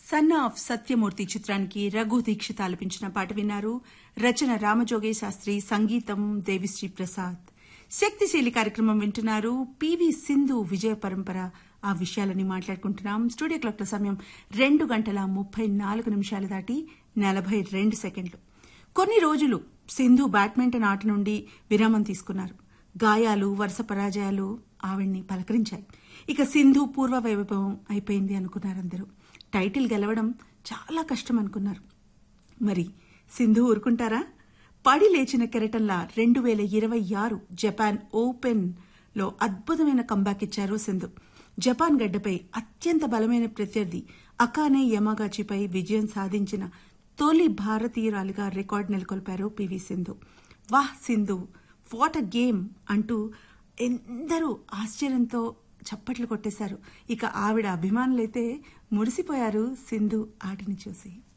son of Satyamurthy చిత్రానికి రఘు దీక్షిత్ ఆలపించిన పాట విన్నారు రచన రామజోగే శాస్త్రి సంగీతం దేవిశ్రీ ప్రసాద్ శక్తిశీలి కార్యక్రమం వింటున్నారు పివి సింధు విజయ పరంపర ఆ విషయాలని మాట్లాడుకుంటున్నాం స్టూడియో క్లాక్ల సమయం రెండు గంటల ముప్పై నాలుగు నిమిషాలు దాటి నలభై రెండు సెకండ్లు కొన్ని రోజులు సింధు బ్యాడ్మింటన్ ఆట నుండి విరామం తీసుకున్నారు గాయాలు వరుస పరాజయాలు ఆవిడ్ని పలకరించాయి ఇక సింధు పూర్వ వైభవం అయిపోయింది అనుకున్నారందరూ టైటిల్ గెలవడం చాలా కష్టం అనుకున్నారు మరి సింధు ఊరుకుంటారా పడి లేచిన కెరటంలా రెండు వేల ఇరవై ఆరు జపాన్ ఓపెన్ లో అద్భుతమైన కంబ్యాక్ ఇచ్చారు సింధు జపాన్ గడ్డపై అత్యంత బలమైన ప్రత్యర్థి అకానే యమాగాచిపై విజయం సాధించిన తొలి భారతీయురాలిగా రికార్డు నెలకొల్పారు పివి సింధు వాహ్ సింధు వాట్ అ గేమ్ అంటూ ఎందరూ ఆశ్చర్యంతో చప్పట్లు కొట్టేశారు ఇక ఆవిడ అభిమానులైతే మురిసిపోయారు సింధు ఆటని చూసి